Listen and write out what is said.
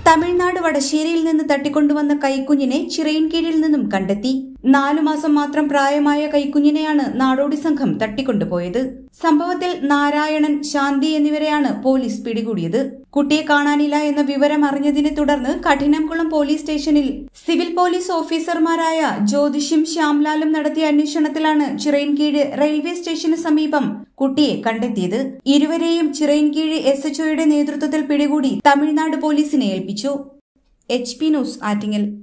തമിഴ്നാട് വടശ്ശേരിയിൽ നിന്ന് തട്ടിക്കൊണ്ടുവന്ന കൈക്കുഞ്ഞിനെ ചിറയിൻകീഴിൽ നിന്നും കണ്ടെത്തി നാലു മാസം മാത്രം പ്രായമായ കൈക്കുഞ്ഞിനെയാണ് നാടോടി സംഘം തട്ടിക്കൊണ്ടുപോയത് സംഭവത്തിൽ നാരായണൻ ശാന്തി എന്നിവരെയാണ് പോലീസ് പിടികൂടിയത് കുട്ടിയെ കാണാനില്ല എന്ന വിവരം അറിഞ്ഞതിനെ തുടർന്ന് കഠിനംകുളം പോലീസ് സ്റ്റേഷനിൽ സിവിൽ പോലീസ് ഓഫീസർമാരായ ജ്യോതിഷും ശ്യാംലാലും നടത്തിയ അന്വേഷണത്തിലാണ് ചിറയിൻകീഴ് റെയിൽവേ സ്റ്റേഷന് സമീപം കുട്ടിയെ കണ്ടെത്തിയത് ഇരുവരെയും ചിറയിൻകീഴ് എസ് എച്ച്ഒയുടെ നേതൃത്വത്തിൽ പിടികൂടി തമിഴ്നാട് പോലീസിനെ ഏൽപ്പിച്ചു എച്ച് പി ന്യൂസ് ആറ്റിങ്ങൽ